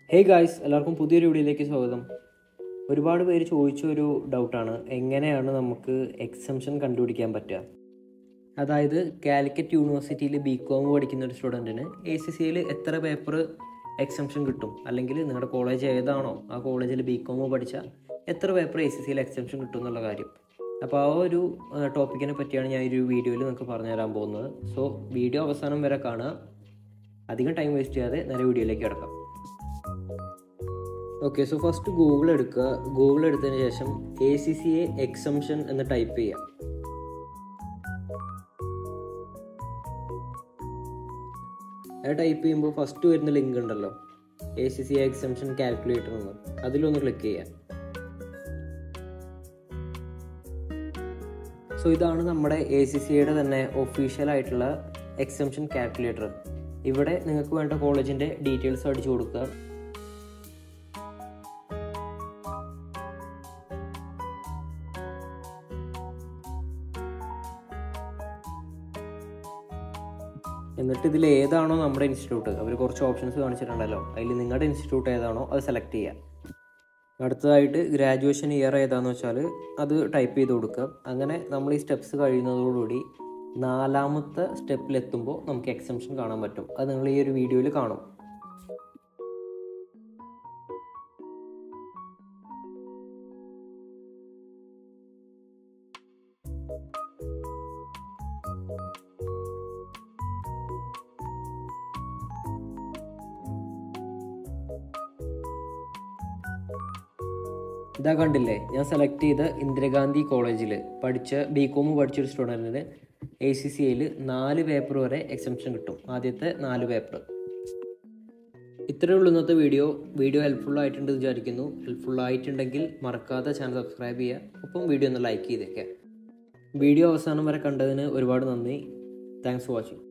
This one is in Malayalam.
ഹേ ഗായ്സ് എല്ലാവർക്കും പുതിയൊരു വീഡിയോയിലേക്ക് സ്വാഗതം ഒരുപാട് പേര് ചോദിച്ച ഒരു ഡൗട്ടാണ് എങ്ങനെയാണ് നമുക്ക് എക്സംഷൻ കണ്ടുപിടിക്കാൻ പറ്റുക അതായത് കാലിക്കറ്റ് യൂണിവേഴ്സിറ്റിയിൽ ബി കോം പഠിക്കുന്ന ഒരു സ്റ്റുഡൻറ്റിന് എ സി സിയിൽ എത്ര പേപ്പർ എക്സംഷൻ കിട്ടും അല്ലെങ്കിൽ നിങ്ങളുടെ കോളേജ് ഏതാണോ ആ കോളേജിൽ ബി കോം പഠിച്ചാൽ എത്ര പേപ്പർ എ സി സിയിൽ എക്സംഷൻ കിട്ടും എന്നുള്ള കാര്യം അപ്പോൾ ആ ഒരു ടോപ്പിക്കിനെ പറ്റിയാണ് ഞാൻ ഈ ഒരു വീഡിയോയിൽ നിങ്ങൾക്ക് പറഞ്ഞു തരാൻ പോകുന്നത് സോ വീഡിയോ അവസാനം വരെ കാണുക അധികം ടൈം വേസ്റ്റ് ചെയ്യാതെ നേരെ വീഡിയോയിലേക്ക് കിടക്കാം ഓക്കെ സോ ഫസ്റ്റ് ഗൂഗിൾ എടുക്കുക ഗൂഗിൾ എടുത്തതിന് ശേഷം A C C A exemption എന്ന് ടൈപ്പ് ചെയ്യാം അത് ടൈപ്പ് ചെയ്യുമ്പോൾ ഫസ്റ്റ് വരുന്ന ലിങ്ക് ഉണ്ടല്ലോ A C C exemption calculator എന്ന് അതിലൊന്ന് ക്ലിക്ക് ചെയ്യാം സോ ഇതാണ് നമ്മുടെ എ സി സിയുടെ തന്നെ ഒഫീഷ്യൽ ആയിട്ടുള്ള എക്സംഷൻ കാൽക്കുലേറ്റർ ഇവിടെ നിങ്ങൾക്ക് വേണ്ട കോളേജിൻ്റെ ഡീറ്റെയിൽസ് അടിച്ചു കൊടുക്കുക എന്നിട്ട് ഇതിൽ ഏതാണോ നമ്മുടെ ഇൻസ്റ്റിറ്റ്യൂട്ട് അവർ കുറച്ച് ഓപ്ഷൻസ് കാണിച്ചിട്ടുണ്ടല്ലോ അതിൽ നിങ്ങളുടെ ഇൻസ്റ്റിറ്റ്യൂട്ട് ഏതാണോ അത് സെലക്ട് ചെയ്യുക അടുത്തതായിട്ട് ഗ്രാജുവേഷൻ ഇയർ ഏതാണെന്ന് വെച്ചാൽ അത് ടൈപ്പ് ചെയ്ത് കൊടുക്കുക അങ്ങനെ നമ്മൾ ഈ സ്റ്റെപ്സ് കഴിയുന്നതോടുകൂടി നാലാമത്തെ സ്റ്റെപ്പിലെത്തുമ്പോൾ നമുക്ക് എക്സംഷൻ കാണാൻ പറ്റും അത് നിങ്ങൾ ഈ ഒരു വീഡിയോയിൽ കാണും ഇതാ കണ്ടില്ലേ ഞാൻ സെലക്ട് ചെയ്ത ഇന്ദിരാഗാന്ധി കോളേജിൽ പഠിച്ച ബി കോം പഠിച്ചൊരു സ്റ്റുഡൻറ്റിന് എ സി സി ഐയിൽ നാല് പേപ്പർ വരെ എക്സംഷൻ കിട്ടും ആദ്യത്തെ നാല് പേപ്പർ ഇത്രയേ ഉള്ളൂ ഇന്നത്തെ വീഡിയോ വീഡിയോ ഹെൽപ്ഫുൾ ആയിട്ടുണ്ട് വിചാരിക്കുന്നു ഹെൽപ്ഫുൾ ആയിട്ടുണ്ടെങ്കിൽ മറക്കാതെ ചാനൽ സബ്സ്ക്രൈബ് ചെയ്യുക ഒപ്പം വീഡിയോ ഒന്ന് ലൈക്ക് ചെയ്തേക്കാം വീഡിയോ അവസാനം വരെ കണ്ടതിന് ഒരുപാട് നന്ദി താങ്ക്സ് ഫോർ വാച്ചിങ്